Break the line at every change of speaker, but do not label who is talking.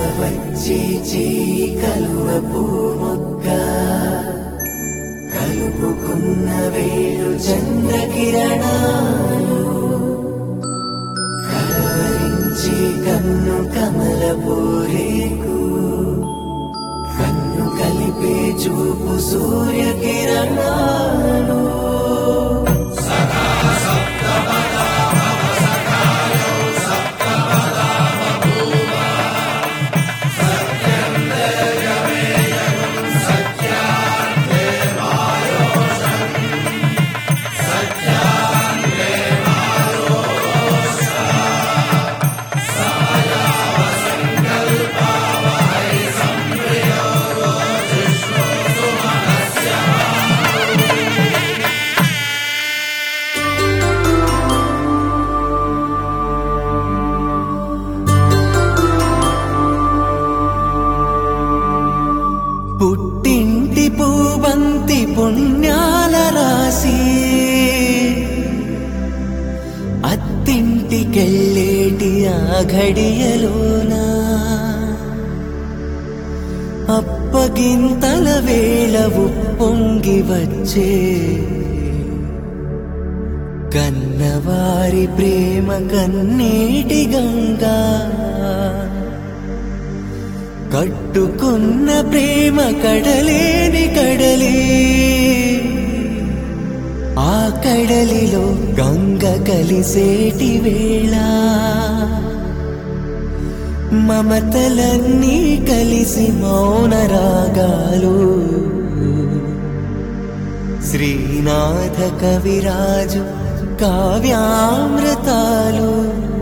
వచ్చే చేయి కలువ పూమొక్క కలుపుకున్న వేళు చంద్రకిరణాలు కలవరించి కన్ను కమల పూరేకు కన్ను కలిపే చూపు సూర్యకిరణాలు పుట్టింటి పూవంతి పుణ్యాల రాసి అత్తింటికెళ్ళేటి ఆ ఘడియలోనా అప్పగింతల వేళ ఉప్పొంగి వచ్చే కన్నవారి ప్రేమ కన్నీటి గంగా కట్టుకున్న ప్రేమ కడలేని కడలి ఆ కడలిలో గంగ కలిసేటి వేళ మమతలన్నీ కలిసి మౌన రాగాలు శ్రీనాథ కవిరాజు కావ్యామృతాలు